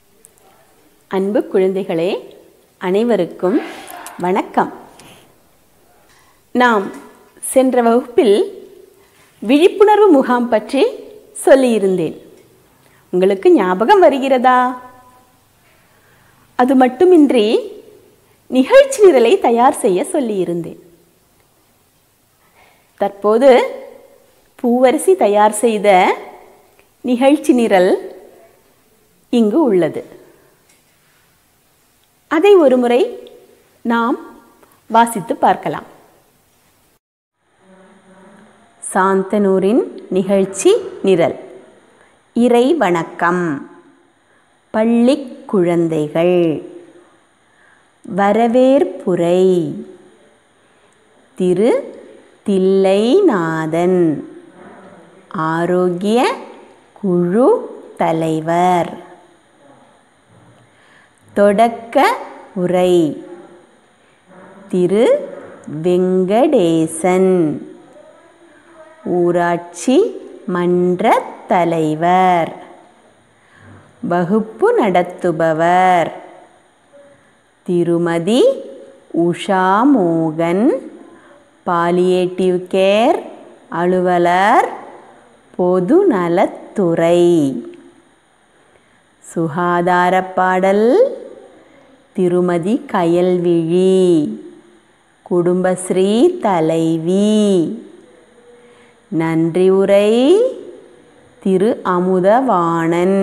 அன்பு குழந்தைகளே அனைவருக்கும் வணக்கம் நாம் சென்ற வகுப்பில் விழிப்புணர்வு முகாம் பற்றி சொல்லியிருந்தேன் உங்களுக்கு ஞாபகம் வருகிறதா அது மட்டுமின்றி நிகழ்ச்சி நிரலை தயார் செய்ய சொல்லியிருந்தேன் தற்போது பூவரசி தயார் செய்த நிகழ்ச்சி நிரல் இங்கு உள்ளது அதை ஒருமுறை நாம் வாசித்து பார்க்கலாம் சாந்தனூரின் நிகழ்ச்சி நிரல் இறை வணக்கம் பள்ளி குழந்தைகள் வரவேற்புரை திரு தில்லைநாதன் ஆரோக்கிய குழு தலைவர் தொடக்க உரை திரு வெங்கடேசன் ஊராட்சி மன்ற தலைவர் வகுப்பு நடத்துபவர் திருமதி உஷா மோகன் பாலியேட்டிவ் கேர் அலுவலர் பொதுநலத்துறை சுகாதார பாடல் திருமதி கயல்விழி குடும்பஸ்ரீ தலைவி நன்றி உரை திரு அமுதவாணன்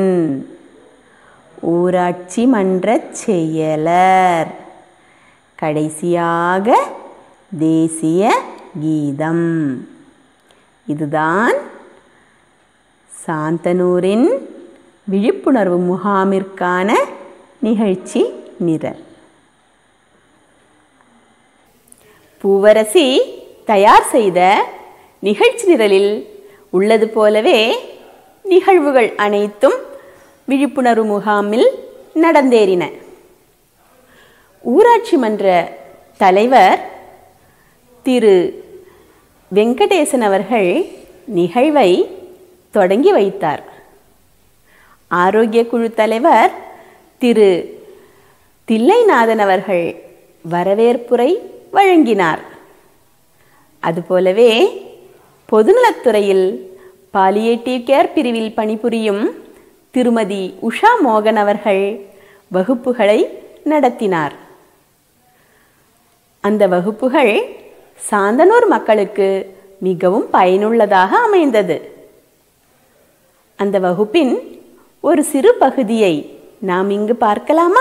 ஊராட்சி மன்ற செயலர் கடைசியாக தேசிய கீதம் இதுதான் சாந்தனூரின் விழிப்புணர்வு முகாமிற்கான நிகழ்ச்சி நிரல் பூவரசி தயார் செய்த நிகழ்ச்சி நிரலில் உள்ளது போலவே நிகழ்வுகள் அனைத்தும் விழிப்புணர்வு முகாமில் நடந்தேறின ஊராட்சி மன்ற தலைவர் திரு வெங்கடேசன் அவர்கள் நிகழ்வை தொடங்கி வைத்தார் ஆரோக்கிய குழு தலைவர் திரு தில்லைநாதன் அவர்கள் வரவேற்புரை வழங்கினார் அதுபோலவே பொதுநலத்துறையில் பாலியேட்டிவ் கேர் பிரிவில் பணிபுரியும் திருமதி உஷா மோகன் அவர்கள் வகுப்புகளை நடத்தினார் அந்த வகுப்புகள் சாந்தனூர் மக்களுக்கு மிகவும் பயனுள்ளதாக அமைந்தது அந்த வகுப்பின் ஒரு சிறு பகுதியை நாம் இங்கு பார்க்கலாமா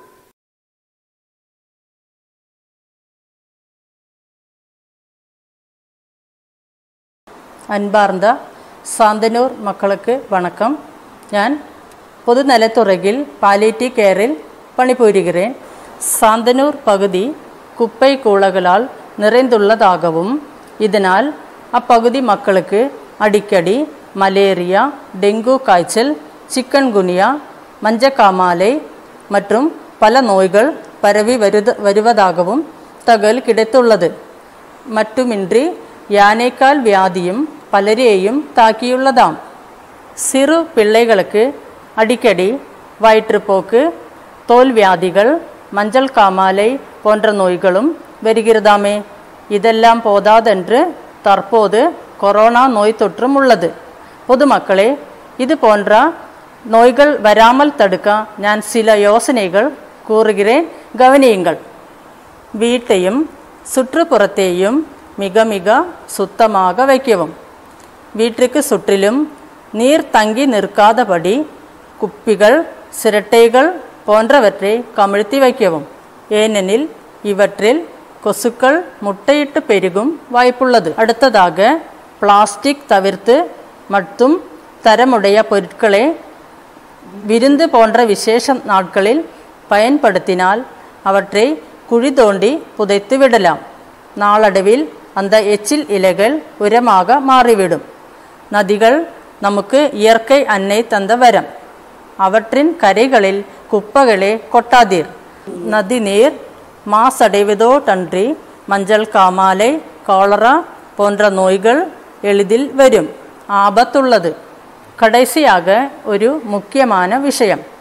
அன்பார்ந்த சாந்தனூர் மக்களுக்கு வணக்கம் ഞാൻ പൊതുനലത്തുറയിൽ പാലിയേറ്റീവ് കെയറിൽ പണിപുരിகிறேன் சாந்தனூர் பகுதி குப்பை கூளங்களால் நிறைந்துள்ளதாகவும் இதனால் அப்பகுதி மக்களுக்கு அடிக்கடி மலேரியா டெங்கு காய்ச்சல் சிக்கன்குனியா மஞ்சக்காமாலை மற்றும் பல நோய்கள் பரவி வருத வருவதாகவும் தகவல் கிடைத்துள்ளது மட்டுமின்றி யானைக்கால் வியாதியும் பலരെയും தாக்கியுள்ளதாம் சிறு பிள்ளைகளுக்கு அடிக்கடி வயிற்றுப்போக்கு தோல் வியாதிகள் மஞ்சள் காமாலை போன்ற நோய்களும் வருகிறதாமே இதெல்லாம் போதாதென்று தற்போது கொரோனா நோய் தொற்றும் உள்ளது பொதுமக்களே இது போன்ற நோய்கள் வராமல் தடுக்க நான் சில யோசனைகள் கூறுகிறேன் கவனியுங்கள் வீட்டையும் சுற்றுப்புறத்தையும் மிக மிக சுத்தமாக வைக்கவும் வீட்டிற்கு சுற்றிலும் நீர் தங்கி நிற்காதபடி குப்பிகள் சிரட்டைகள் போன்றவற்றை கமிழ்த்தி வைக்கவும் ஏனெனில் இவற்றில் கொசுக்கள் முட்டையிட்டு பெருகும் வாய்ப்புள்ளது அடுத்ததாக பிளாஸ்டிக் தவிர்த்து மற்றும் தரமுடைய பொருட்களை விருந்து போன்ற விசேஷ நாட்களில் பயன்படுத்தினால் அவற்றை குழி தோண்டி புதைத்து விடலாம் நாளடைவில் அந்த எச்சில் இலைகள் உரமாக மாறிவிடும் நதிகள் நமக்கு இயற்கை அன்னை தந்த வரம் அவற்றின் கரைகளில் குப்பைகளை கொட்டாதீர் நதி நீர் மாசடைவதோடன்றி மஞ்சள் காமாலை காலரா போன்ற நோய்கள் எளிதில் வரும் ஆபத்துள்ளது கடைசியாக ഒരു മുഖ്യமான விஷயம்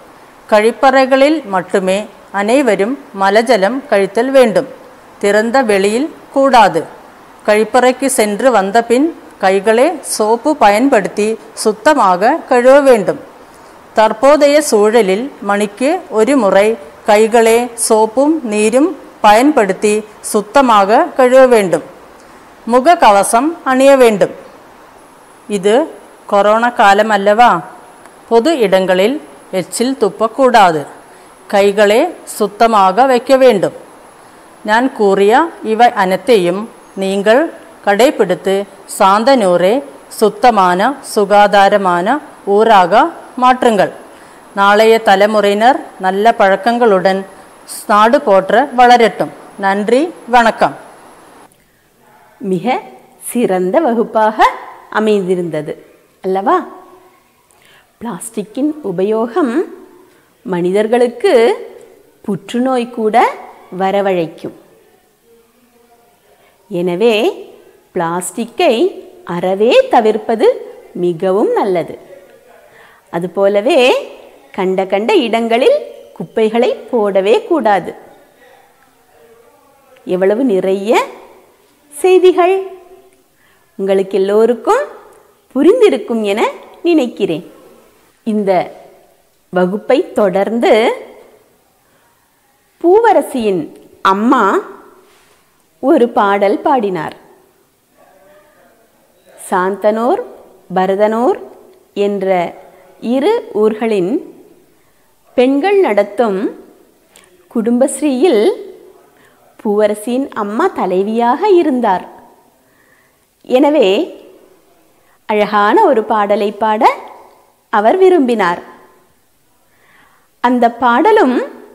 கழிப்பறைகளில் மட்டுமே அனைவரும் மலஜலம் கழித்தல் வேண்டும் திறந்த வெளியில் கூடாது கழிப்பறைக்கு சென்று வந்த பின் கைகளை சோப்பு பயன்படுத்தி சுத்தமாக கழுவ வேண்டும் தற்போதைய சூழலில் மணிக்கு ஒரு முறை கைகளை சோப்பும் நீரும் பயன்படுத்தி சுத்தமாக கழுவ வேண்டும் முகக்கவசம் அணிய வேண்டும் ഇത് കൊറോണ കാലമല്ലവാ പൊതു ഇടങ്ങളിൽ എച്ചിൽ തുപ്പക്കൂടാതെ കൈകളെ സുത്തமாக வைக்க வேண்டும் ഞാൻ കൂറിയ ഇവ അനത്തെയും നിങ്ങൾ കടൈപ്പിടുത്ത് സാന്തനൂരെ சுத்தமான சுகாதாரமான ஊராக மாற்றுங்கள் நாளைய தலைமுறையினர் நல்ல பழக்கங்களுடன் நாடு போற்ற வளரட்டும் நன்றி வணக்கம் மிக சிறந்த வகுப்பாக அமைந்திருந்தது அல்லவா பிளாஸ்டிக்கின் உபயோகம் மனிதர்களுக்கு புற்றுநோய் கூட வரவழைக்கும் எனவே பிளாஸ்டிக்கை அறவே தவிர்ப்பது மிகவும் நல்லது அதுபோலவே கண்ட கண்ட இடங்களில் குப்பைகளை போடவே கூடாது எவ்வளவு நிறைய செய்திகள் உங்களுக்கு எல்லோருக்கும் புரிந்திருக்கும் என நினைக்கிறேன் இந்த வகுப்பை தொடர்ந்து பூவரசியின் அம்மா ஒரு பாடல் பாடினார் சாந்தனூர் பரதனூர் என்ற இரு ஊர்களின் பெண்கள் நடத்தும் குடும்பஸ்ரீயில் பூவரசியின் அம்மா தலைவியாக இருந்தார் எனவே அழகான ஒரு பாடலை பாட அவர் விரும்பினார் அந்த பாடலும்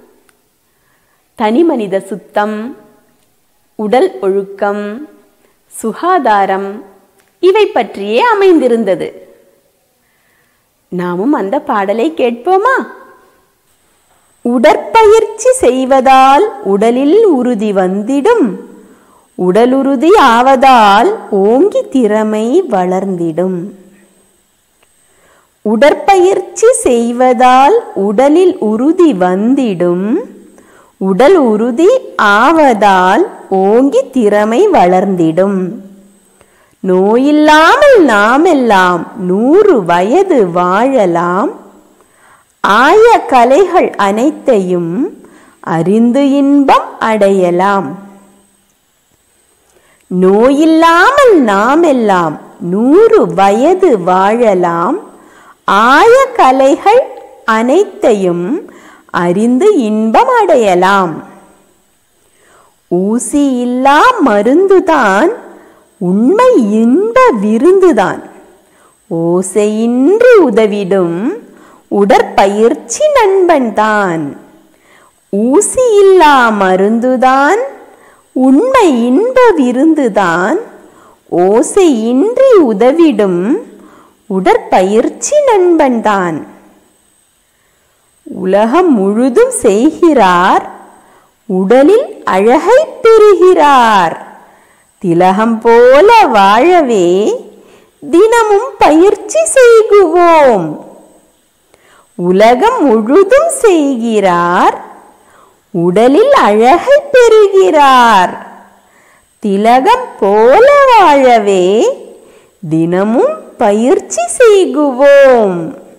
தனிமனித சுத்தம் உடல் ஒழுக்கம் சுகாதாரம் இவை பற்றியே அமைந்திருந்தது நாமும் அந்த பாடலை கேட்போமா உடற்பயிற்சி செய்வதால் உடலில் உறுதி வந்திடும் உடலுறுதி ஆவதால் ஓங்கி திறமை வளர்ந்திடும் உடற்பயிற்சி செய்வதால் உடலில் உறுதி வந்திடும் உடல் உறுதி ஆவதால் ஓங்கி திறமை வளர்ந்திடும் நோயில்லாமல் நாமெல்லாம் நூறு வயது வாழலாம் ஆய கலைகள் அனைத்தையும் அறிந்து இன்பம் அடையலாம் நோயில்லாமல் நாமெல்லாம் நூறு வயது வாழலாம் ஆய கலைகள் அனைத்தையும் அறிந்து இன்பம் அடையலாம் ஊசி இல்லா மருந்துதான் உண்மை இன்ப விருந்துதான் ஓசையின்றி உதவிடும் உடற்பயிற்சி நண்பன்தான் ஊசி இல்லா மருந்துதான் உண்மை இன்ப விருந்துதான் ஓசையின்றி உதவிடும் உடற்பயிற்சி நண்பன்தான் உலகம் முழுதும் செய்கிறார் உடலில் அழகை பெறுகிறார் திலகம் போல வாழவே தினமும் பயிற்சி செய்குவோம் உலகம் முழுதும் செய்கிறார் உடலில் அழகை பெறுகிறார் திலகம் போல வாழவே தினமும் பயிற்சி செய்குவோம்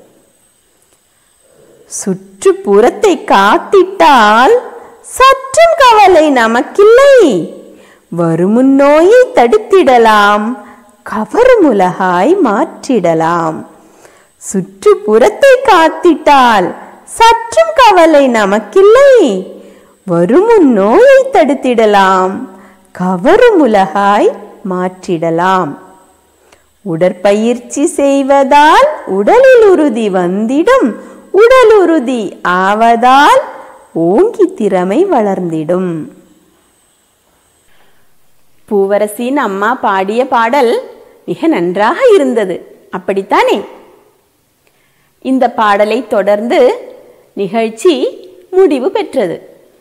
சுற்றுப்புறத்தை காத்திட்டால் சற்றும் கவலை நமக்கில்லை வருமுன் நோயை தடுத்திடலாம் கவருமுலகாய் மாற்றிடலாம் சுற்றுப்புறத்தை காத்திட்டால் சற்றும் கவலை நமக்கில்லை வருமுன் நோயை தடுத்திடலாம் கவருமுலகாய் மாற்றிடலாம் உடற்பயிற்சி செய்வதால் உடலில் உறுதி வந்திடும் உடல் உறுதி ஆவதால் ஓங்கி திறமை வளர்ந்திடும் பூவரசியின் அம்மா பாடிய பாடல் மிக நன்றாக இருந்தது அப்படித்தானே இந்த பாடலை தொடர்ந்து நிகழ்ச்சி முடிவு பெற்றது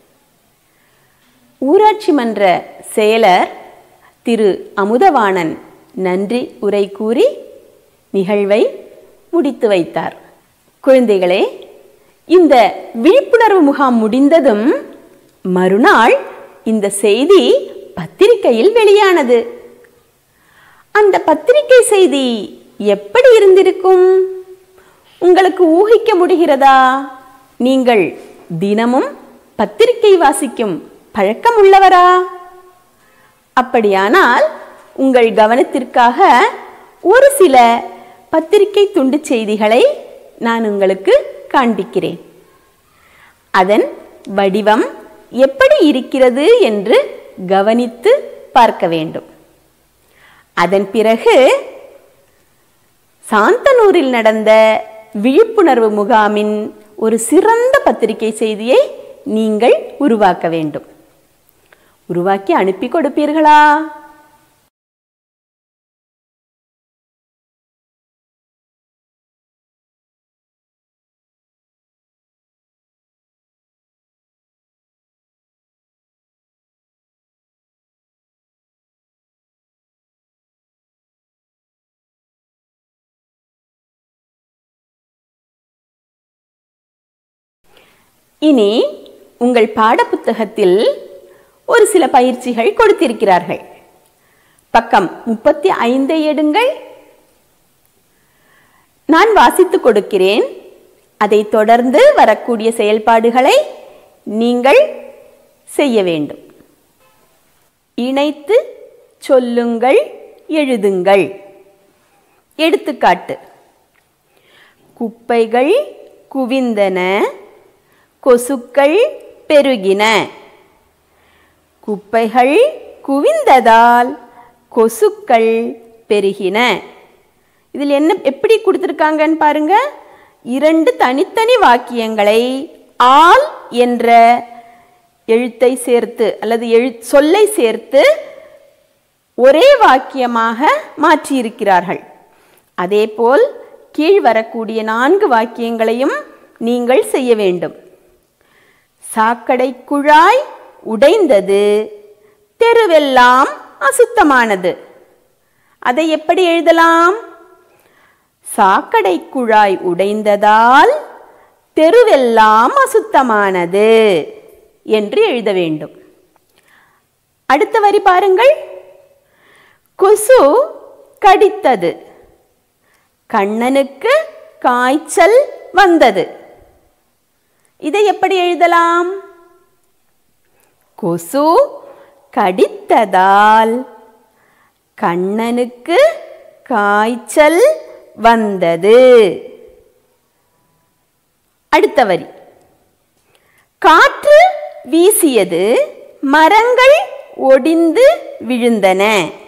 ஊராட்சி மன்ற செயலர் திரு அமுதவாணன் நன்றி உரை கூறி நிகழ்வை முடித்து வைத்தார் குழந்தைகளே இந்த விழிப்புணர்வு முகாம் முடிந்ததும் மறுநாள் இந்த செய்தி பத்திரிகையில் வெளியானது அந்த பத்திரிகை செய்தி எப்படி இருந்திருக்கும் உங்களுக்கு ஊகிக்க முடிகிறதா நீங்கள் தினமும் பத்திரிகை வாசிக்கும் பழக்கம் உள்ளவரா அப்படியானால் உங்கள் கவனத்திற்காக ஒரு சில பத்திரிகை துண்டு செய்திகளை நான் உங்களுக்கு காண்பிக்கிறேன் அதன் வடிவம் எப்படி இருக்கிறது என்று கவனித்து பார்க்க வேண்டும் அதன் பிறகு சாந்தனூரில் நடந்த விழிப்புணர்வு முகாமின் ஒரு சிறந்த பத்திரிகை செய்தியை நீங்கள் உருவாக்க வேண்டும் உருவாக்கி அனுப்பி கொடுப்பீர்களா இனி உங்கள் பாடப்புத்தகத்தில் ஒரு சில பயிற்சிகள் கொடுத்திருக்கிறார்கள் பக்கம் முப்பத்தி ஐந்தை எடுங்கள் நான் வாசித்துக் கொடுக்கிறேன் அதை தொடர்ந்து வரக்கூடிய செயல்பாடுகளை நீங்கள் செய்ய வேண்டும் இணைத்து சொல்லுங்கள் எழுதுங்கள் எடுத்துக்காட்டு குப்பைகள் குவிந்தன கொசுக்கள் பெருகின குப்பைகள் குவிந்ததால் கொசுக்கள் பெருகின இதில் என்ன எப்படி கொடுத்துருக்காங்கன்னு பாருங்க இரண்டு தனித்தனி வாக்கியங்களை ஆல் என்ற எழுத்தை சேர்த்து அல்லது எழு சொல்லை சேர்த்து ஒரே வாக்கியமாக மாற்றியிருக்கிறார்கள் அதேபோல் கீழ் வரக்கூடிய நான்கு வாக்கியங்களையும் நீங்கள் செய்ய வேண்டும் சாக்கடை குழாய் உடைந்தது தெருவெல்லாம் அசுத்தமானது அதை எப்படி எழுதலாம் சாக்கடை குழாய் உடைந்ததால் தெருவெல்லாம் அசுத்தமானது என்று எழுத வேண்டும் அடுத்த வரி பாருங்கள் கொசு கடித்தது கண்ணனுக்கு காய்ச்சல் வந்தது இதை எப்படி எழுதலாம் கொசு கடித்ததால் கண்ணனுக்கு காய்ச்சல் வந்தது அடுத்த வரி காற்று வீசியது மரங்கள் ஒடிந்து விழுந்தன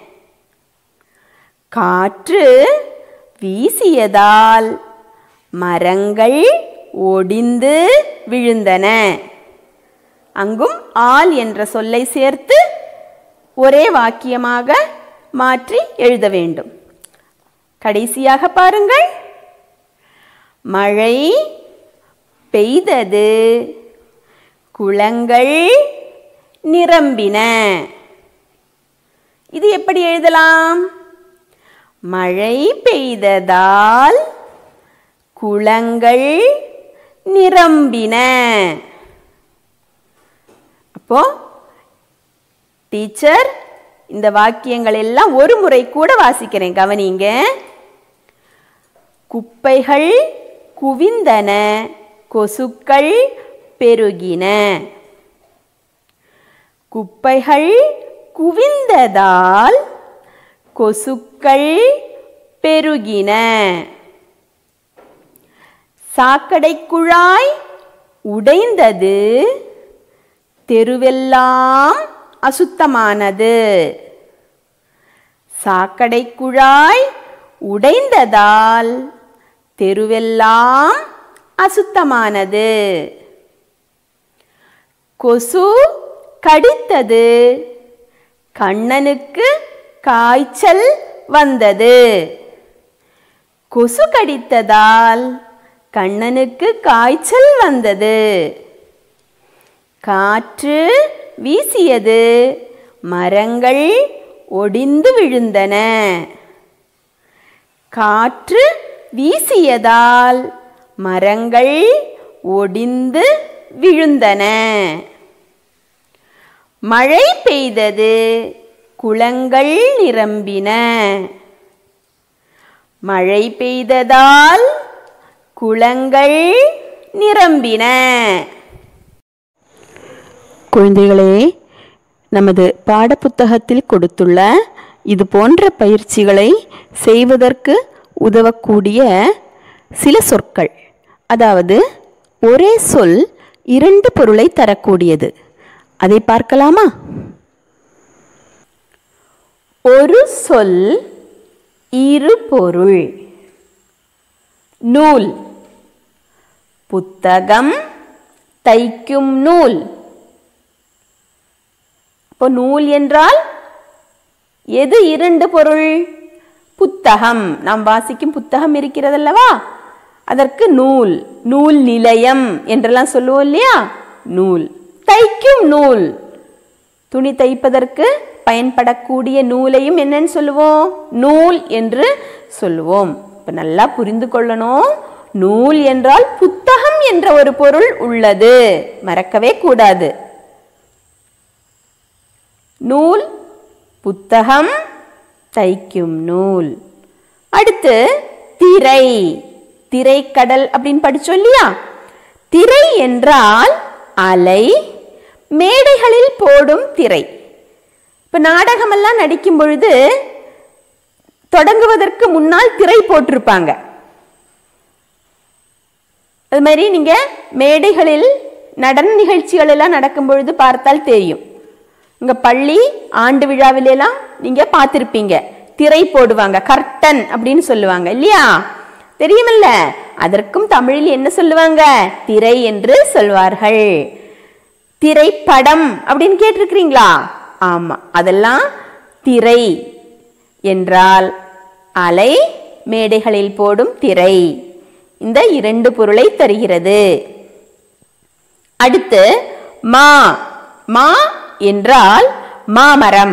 காற்று வீசியதால் மரங்கள் ஒடிந்து விழுந்தன அங்கும் ஆல் என்ற சொல்லை சேர்த்து ஒரே வாக்கியமாக மாற்றி எழுத வேண்டும் கடைசியாக பாருங்கள் மழை பெய்தது குளங்கள் நிரம்பின இது எப்படி எழுதலாம் மழை பெய்ததால் குளங்கள் நிரம்பின அப்போ டீச்சர் இந்த வாக்கியங்கள் எல்லாம் ஒரு முறை கூட வாசிக்கிறேன் கவனிங்க குப்பைகள் குவிந்தன கொசுக்கள் பெருகின குப்பைகள் குவிந்ததால் கொசுக்கள் பெருகின சாக்கடை குழாய் உடைந்தது தெருவெல்லாம் அசுத்தமானது சாக்கடை குழாய் உடைந்ததால் தெருவெல்லாம் அசுத்தமானது கொசு கடித்தது கண்ணனுக்கு காய்ச்சல் வந்தது கொசு கடித்ததால் கண்ணனுக்கு காய்ச்சல் வந்தது காற்று வீசியது மரங்கள் ஒடிந்து விழுந்தன காற்று வீசியதால் மரங்கள் ஒடிந்து விழுந்தன மழை பெய்தது குளங்கள் நிரம்பின மழை பெய்ததால் குளங்கள் நிரம்பின குழந்தைகளே நமது பாடப்புத்தகத்தில் கொடுத்துள்ள இது போன்ற பயிற்சிகளை செய்வதற்கு உதவக்கூடிய சில சொற்கள் அதாவது ஒரே சொல் இரண்டு பொருளை தரக்கூடியது அதை பார்க்கலாமா ஒரு சொல் இரு பொருள் நூல் புத்தகம் தைக்கும் நூல் இப்போ நூல் என்றால் எது இரண்டு பொருள் புத்தகம் நாம் வாசிக்கும் புத்தகம் இருக்கிறதல்லவா அதற்கு நூல் நூல் நிலையம் என்றெல்லாம் சொல்லுவோம் இல்லையா நூல் தைக்கும் நூல் துணி தைப்பதற்கு பயன்படக்கூடிய நூலையும் என்னன்னு சொல்லுவோம் நூல் என்று சொல்லுவோம் இப்போ நல்லா புரிந்து கொள்ளணும் நூல் என்றால் புத்தகம் என்ற ஒரு பொருள் உள்ளது மறக்கவே கூடாது நூல் புத்தகம் தைக்கும் நூல் அடுத்து திரை திரைக்கடல் அப்படின்னு படிச்சோம் இல்லையா திரை என்றால் அலை மேடைகளில் போடும் திரை இப்போ நாடகமெல்லாம் நடிக்கும் பொழுது தொடங்குவதற்கு முன்னால் திரை போட்டிருப்பாங்க அது மாதிரி நீங்க மேடைகளில் நடன நிகழ்ச்சிகள் எல்லாம் நடக்கும் பொழுது பார்த்தால் தெரியும் இங்க பள்ளி ஆண்டு விழாவிலெல்லாம் நீங்க பார்த்திருப்பீங்க திரை போடுவாங்க கர்டன் அப்படின்னு சொல்லுவாங்க இல்லையா தெரியுமில்ல அதற்கும் தமிழில் என்ன சொல்லுவாங்க திரை என்று சொல்வார்கள் திரைப்படம் அப்படின்னு கேட்டிருக்கிறீங்களா ஆமா அதெல்லாம் திரை என்றால் அலை மேடைகளில் போடும் திரை இந்த இரண்டு பொருளை தருகிறது அடுத்து மா மா என்றால் மாமரம்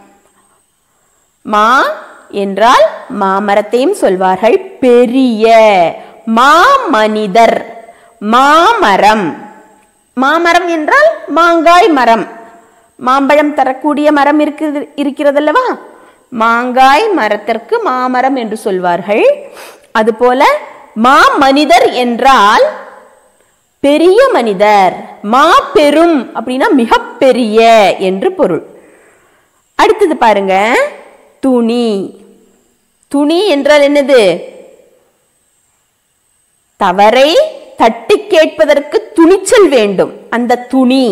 மா என்றால் மாமரத்தையும் சொல்வார்கள் பெரிய மாமனிதர் மாமரம் மாமரம் என்றால் மாங்காய் மரம் மாம்பழம் தரக்கூடிய மரம் இருக்கிறது இருக்கிறதல்லவா மாங்காய் மரத்திற்கு மாமரம் என்று சொல்வார்கள் அதுபோல மாமனிதர் என்றால் பெரிய மனிதர் மா பெரும் அப்படின்னா மிகப்பெரிய என்று பொருள் அடுத்தது பாருங்க துணி துணி என்றால் என்னது தவறை தட்டி கேட்பதற்கு துணிச்சல் வேண்டும் அந்த துணி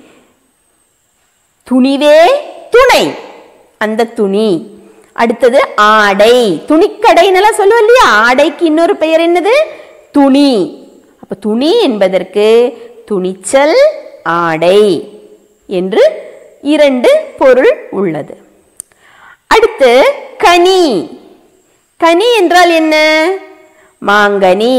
துணிவே துணை அந்த துணி அடுத்தது ஆடை துணிக்கடைன்னெல்லாம் சொல்லுவோம் இல்லையா ஆடைக்கு இன்னொரு பெயர் என்னது துணி அப்ப துணி என்பதற்கு துணிச்சல் ஆடை என்று இரண்டு பொருள் உள்ளது அடுத்து கனி கனி என்றால் என்ன மாங்கனி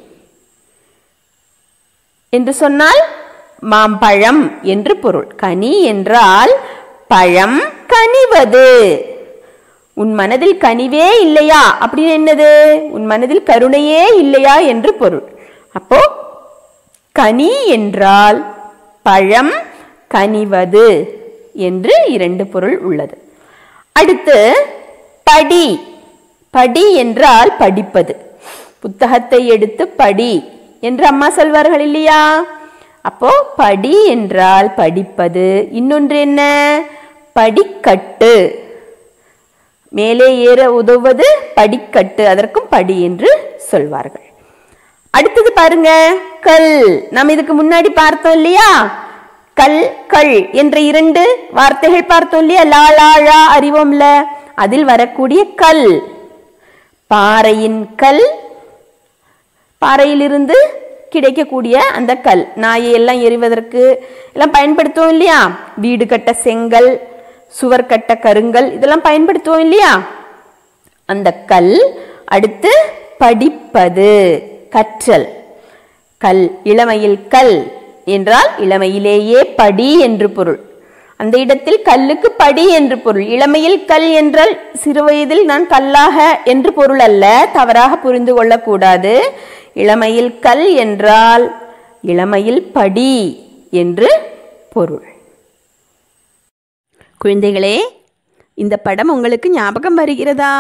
என்று சொன்னால் மாம்பழம் என்று பொருள் கனி என்றால் பழம் கனிவது உன் மனதில் கனிவே இல்லையா அப்படின்னு என்னது உன் மனதில் கருணையே இல்லையா என்று பொருள் அப்போ கனி என்றால் பழம் கனிவது என்று இரண்டு பொருள் உள்ளது அடுத்து படி படி என்றால் படிப்பது புத்தகத்தை எடுத்து படி என்று அம்மா சொல்வார்கள் இல்லையா அப்போ படி என்றால் படிப்பது இன்னொன்று என்ன படிக்கட்டு மேலே ஏற உதவுவது படிக்கட்டு அதற்கும் படி என்று சொல்வார்கள் அடுத்தது பாருங்க கல் நாம் இதுக்கு முன்னாடி பார்த்தோம் இல்லையா கல் கள் என்ற இரண்டு வார்த்தைகள் பார்த்தோம் இல்லையா லா லா ழா அறிவோம்ல அதில் வரக்கூடிய கல் பாறையின் கல் பாறையிலிருந்து கிடைக்கக்கூடிய அந்த கல் நாயை எல்லாம் எறிவதற்கு எல்லாம் பயன்படுத்துவோம் இல்லையா வீடு கட்ட செங்கல் சுவர் கட்ட கருங்கல் இதெல்லாம் பயன்படுத்துவோம் இல்லையா அந்த கல் அடுத்து படிப்பது கற்றல் கல் இளமையில் கல் என்றால் இளமையிலேயே படி என்று பொருள் அந்த இடத்தில் கல்லுக்கு படி என்று பொருள் இளமையில் கல் என்றால் சிறுவயதில் நான் கல்லாக என்று பொருள் அல்ல தவறாக புரிந்து கொள்ளக்கூடாது இளமையில் கல் என்றால் இளமையில் படி என்று பொருள் குழந்தைகளே இந்த படம் உங்களுக்கு ஞாபகம் வருகிறதா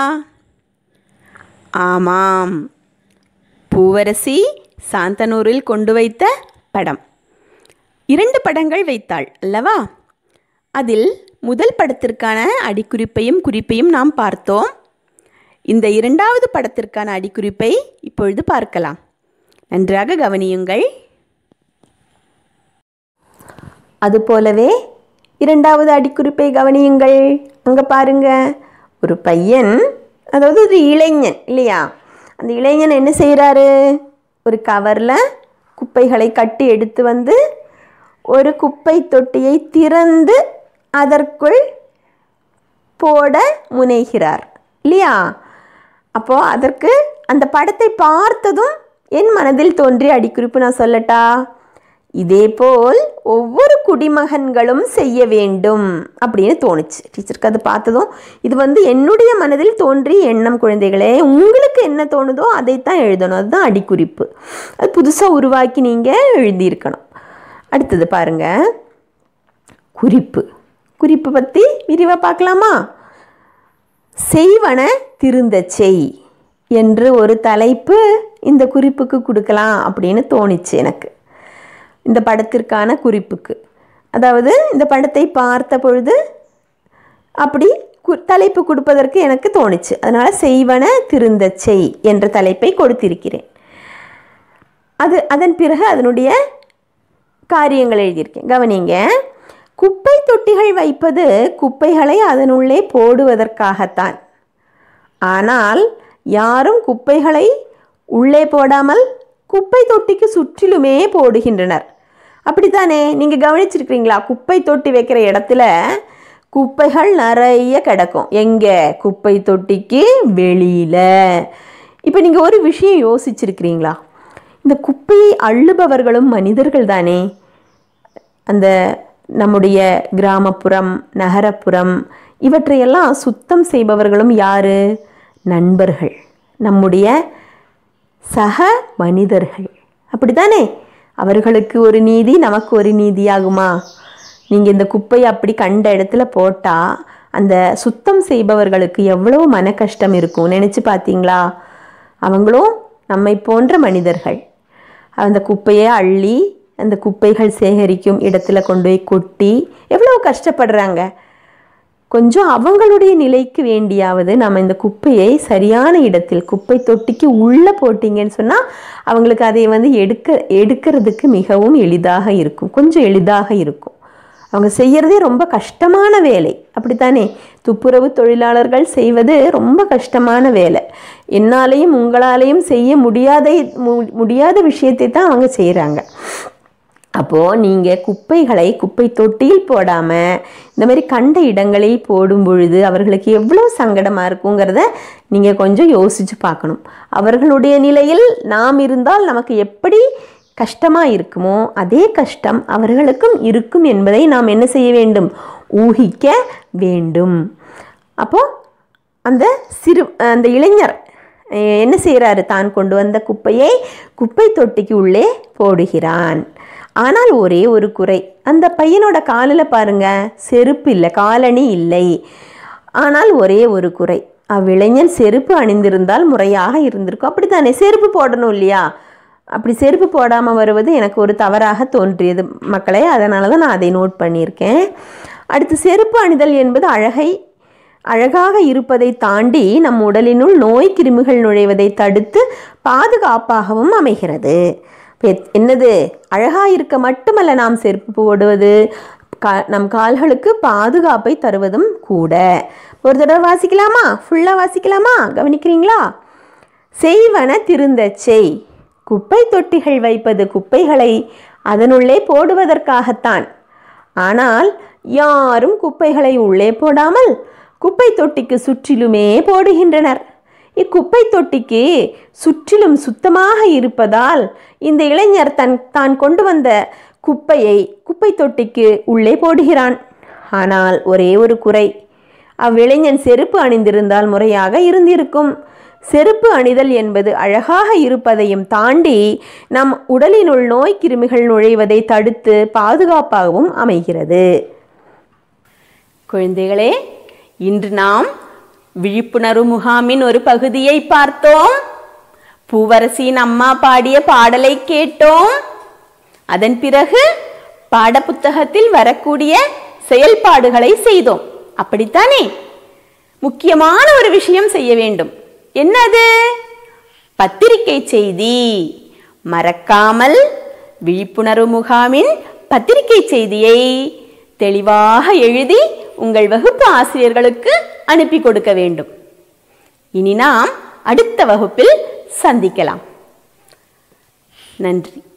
ஆமாம் பூவரசி சாந்தனூரில் கொண்டு வைத்த படம் இரண்டு படங்கள் வைத்தாள் அல்லவா அதில் முதல் படத்திற்கான அடிக்குறிப்பையும் குறிப்பையும் நாம் பார்த்தோம் இந்த இரண்டாவது படத்திற்கான அடிக்குறிப்பை இப்பொழுது பார்க்கலாம் நன்றாக கவனியுங்கள் அதுபோலவே இரண்டாவது அடிக்குறிப்பை கவனியுங்கள் அங்கே பாருங்க ஒரு பையன் அதாவது ஒரு இளைஞன் இல்லையா அந்த இளைஞன் என்ன செய்கிறாரு ஒரு கவரில் குப்பைகளை கட்டி எடுத்து வந்து ஒரு குப்பை தொட்டியை திறந்து அதற்குள் போட முனைகிறார் இல்லையா அப்போ அதற்கு அந்த படத்தை பார்த்ததும் என் மனதில் தோன்றிய அடிக்குறிப்பு நான் சொல்லட்டா இதேபோல் ஒவ்வொரு குடிமகன்களும் செய்ய வேண்டும் அப்படின்னு தோணுச்சு டீச்சருக்கு அது பார்த்ததும் இது வந்து என்னுடைய மனதில் தோன்றிய எண்ணம் குழந்தைகளே உங்களுக்கு என்ன தோணுதோ அதைத்தான் எழுதணும் அதுதான் அடிக்குறிப்பு அது புதுசாக உருவாக்கி நீங்கள் எழுதியிருக்கணும் அடுத்தது பாருங்க குறிப்பு குறிப்பு பற்றி விரிவாக பார்க்கலாமா செய்வன திருந்த செய் என்று ஒரு தலைப்பு இந்த குறிப்புக்கு கொடுக்கலாம் அப்படின்னு தோணுச்சு எனக்கு இந்த படத்திற்கான குறிப்புக்கு அதாவது இந்த படத்தை பார்த்த பொழுது அப்படி கு தலைப்பு கொடுப்பதற்கு எனக்கு தோணுச்சு அதனால் செய்வன திருந்த செய் என்ற தலைப்பை கொடுத்திருக்கிறேன் அது அதன் பிறகு அதனுடைய காரியங்கள் எழுதியிருக்கேன் கவனிங்க குப்பை தொட்டிகள் வைப்பது குப்பைகளை அதனுள்ளே போடுவதற்காகத்தான் ஆனால் யாரும் குப்பைகளை உள்ளே போடாமல் குப்பை தொட்டிக்கு சுற்றிலுமே போடுகின்றனர் அப்படித்தானே நீங்கள் கவனிச்சிருக்கிறீங்களா குப்பை தொட்டி வைக்கிற இடத்துல குப்பைகள் நிறைய கிடக்கும் எங்கே குப்பை தொட்டிக்கு வெளியில் இப்போ நீங்கள் ஒரு விஷயம் யோசிச்சிருக்கிறீங்களா இந்த குப்பையை அள்ளுபவர்களும் மனிதர்கள் தானே அந்த நம்முடைய கிராமப்புறம் நகரப்புறம் இவற்றையெல்லாம் சுத்தம் செய்பவர்களும் யாரு நண்பர்கள் நம்முடைய சக மனிதர்கள் அப்படித்தானே அவர்களுக்கு ஒரு நீதி நமக்கு ஒரு நீதியாகுமா நீங்கள் இந்த குப்பையை அப்படி கண்ட இடத்துல போட்டால் அந்த சுத்தம் செய்பவர்களுக்கு எவ்வளோ மன கஷ்டம் இருக்கும் நினச்சி பார்த்தீங்களா அவங்களும் நம்மை போன்ற மனிதர்கள் அந்த குப்பையை அள்ளி அந்த குப்பைகள் சேகரிக்கும் இடத்துல கொண்டு போய் கொட்டி எவ்வளோ கஷ்டப்படுறாங்க கொஞ்சம் அவங்களுடைய நிலைக்கு வேண்டியாவது நம்ம இந்த குப்பையை சரியான இடத்தில் குப்பை தொட்டிக்கு உள்ளே போட்டிங்கன்னு சொன்னால் அவங்களுக்கு அதை வந்து எடுக்க எடுக்கிறதுக்கு மிகவும் எளிதாக இருக்கும் கொஞ்சம் எளிதாக இருக்கும் அவங்க செய்கிறதே ரொம்ப கஷ்டமான வேலை அப்படித்தானே துப்புரவு தொழிலாளர்கள் செய்வது ரொம்ப கஷ்டமான வேலை என்னாலையும் உங்களாலையும் செய்ய முடியாத மு- முடியாத விஷயத்தை தான் அவங்க செய்கிறாங்க அப்போது நீங்கள் குப்பைகளை குப்பை தொட்டியில் போடாமல் இந்த மாதிரி கண்ட இடங்களில் போடும் பொழுது அவர்களுக்கு எவ்வளோ சங்கடமாக இருக்குங்கிறத நீங்கள் கொஞ்சம் யோசித்து பார்க்கணும் அவர்களுடைய நிலையில் நாம் இருந்தால் நமக்கு எப்படி கஷ்டமாக இருக்குமோ அதே கஷ்டம் அவர்களுக்கும் இருக்கும் என்பதை நாம் என்ன செய்ய வேண்டும் ஊகிக்க வேண்டும் அப்போது அந்த சிறு அந்த இளைஞர் அஹ், என்ன செய்கிறாரு தான் கொண்டு வந்த குப்பையை குப்பை தொட்டிக்கு உள்ளே போடுகிறான் ஆனால் ஒரே ஒரு குறை அந்த பையனோட காலில் பாருங்க செருப்பு இல்லை காலணி இல்லை ஆனால் ஒரே ஒரு குறை அவ்விளைஞன் செருப்பு அணிந்திருந்தால் முறையாக இருந்திருக்கும் அப்படித்தானே செருப்பு போடணும் இல்லையா அப்படி செருப்பு போடாமல் வருவது எனக்கு ஒரு தவறாக தோன்றியது மக்களே அதனால தான் நான் அதை நோட் பண்ணியிருக்கேன் அடுத்து செருப்பு அணிதல் என்பது அழகை அழகாக இருப்பதை தாண்டி நம் உடலினுள் நோய் கிருமிகள் நுழைவதை தடுத்து பாதுகாப்பாகவும் அமைகிறது இப்ப எத்- என்னது அழகாக இருக்க மட்டுமல்ல நாம் செருப்பு போடுவது கா நம் கால்களுக்கு பாதுகாப்பை தருவதும் கூட ஒரு தடவை வாசிக்கலாமா ஃபுல்லாக வாசிக்கலாமா கவனிக்கிறீங்களா செய்வன திருந்தச் செய் குப்பை தொட்டிகள் வைப்பது குப்பைகளை அதனுள்ளே போடுவதற்காகத்தான் ஆனால் யாரும் குப்பைகளை உள்ளே போடாமல் குப்பை தொட்டிக்கு சுற்றிலுமே போடுகின்றனர் இக்குப்பை தொட்டிக்கு சுற்றிலும் சுத்தமாக இருப்பதால் இந்த இளைஞர் தன் தான் கொண்டு வந்த குப்பையை குப்பை தொட்டிக்கு உள்ளே போடுகிறான் ஆனால் ஒரே ஒரு குறை அவ்விளைஞன் செருப்பு அணிந்திருந்தால் முறையாக இருந்திருக்கும் செருப்பு அணிதல் என்பது அழகாக இருப்பதையும் தாண்டி நம் உடலினுள் நோய் கிருமிகள் நுழைவதை தடுத்து பாதுகாப்பாகவும் அமைகிறது குழந்தைகளே இன்று நாம் விழிப்புணர்வு முகாமின் ஒரு பகுதியை பார்த்தோம் பூவரசியின் அம்மா பாடிய பாடலை கேட்டோம் அதன் பிறகு பாடப்புத்தகத்தில் வரக்கூடிய செயல்பாடுகளை செய்தோம் அப்படித்தானே முக்கியமான ஒரு விஷயம் செய்ய வேண்டும் என்னது பத்திரிகை செய்தி மறக்காமல் விழிப்புணர்வு முகாமின் பத்திரிகை செய்தியை தெளிவாக எழுதி உங்கள் வகுப்பு ஆசிரியர்களுக்கு அனுப்பி கொடுக்க வேண்டும் இனி நாம் அடுத்த வகுப்பில் சந்திக்கலாம் நன்றி